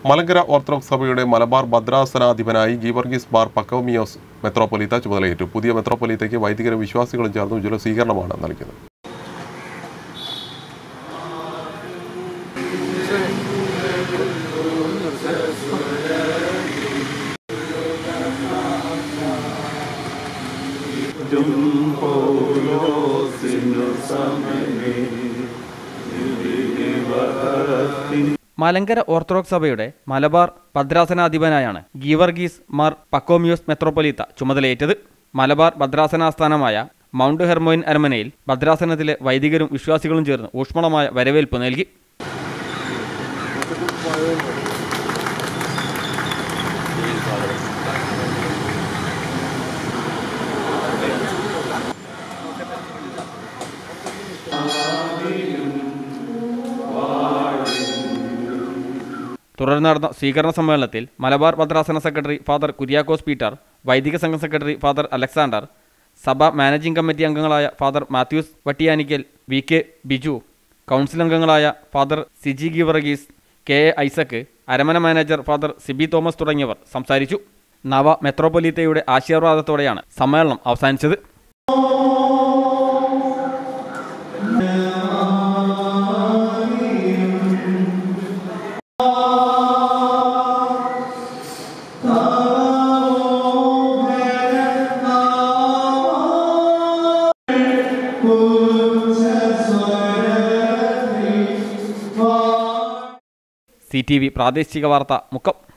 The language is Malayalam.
മലങ്കര ഓർത്തഡോക്സ് സഭയുടെ മലബാർ ഭദ്രാസനാധിപനായി ഗീവർഗീസ് ബാർ പക്കോമിയോസ് മെത്രോപൊലീത്ത ചുമതലയേറ്റു പുതിയ മെത്രോപൊലീത്തയ്ക്ക് വൈദികരും വിശ്വാസികളും ചേർന്ന് ഉജ്ജ്വല സ്വീകരണമാണ് നൽകിയത് മലങ്കര ഓർത്തഡോക്സ് സഭയുടെ മലബാർ ഭദ്രാസനാധിപനായാണ് ഗീവർഗീസ് മാർ പക്കോമിയോസ് മെത്രോപൊലീത്ത ചുമതലയേറ്റത് മലബാർ ഭദ്രാസനാസ്ഥാനമായ മൗണ്ട് ഹെർമോയിൻ അരമനയിൽ ഭദ്രാസനത്തിലെ വൈദികരും വിശ്വാസികളും ചേർന്ന് ഊഷ്മളമായ വരവേൽപ്പ് നൽകി തുടർന്ന് നടന്ന സ്വീകരണ സമ്മേളനത്തിൽ മലബാർ ഭദ്രാസന സെക്രട്ടറി ഫാദർ കുര്യാക്കോസ് പീറ്റർ വൈദിക സംഘം സെക്രട്ടറി ഫാദർ അലക്സാണ്ടർ സഭ മാനേജിംഗ് കമ്മിറ്റി അംഗങ്ങളായ father Mathews Vattiyanikkal V K Biju council അംഗങ്ങളായ father Siji Geevarghese K A Isaac അരമന മാനേജർ ഫാദർ സിബി തോമസ് തുടങ്ങിയവർ സംസാരിച്ചു നവ മെത്രോപൊലീത്തയുടെ ആശീർവാദത്തോടെയാണ് സമ്മേളനം അവസാനിച്ചത് സി ടി വി പ്രാദേശിക വാർത്ത മുക്കം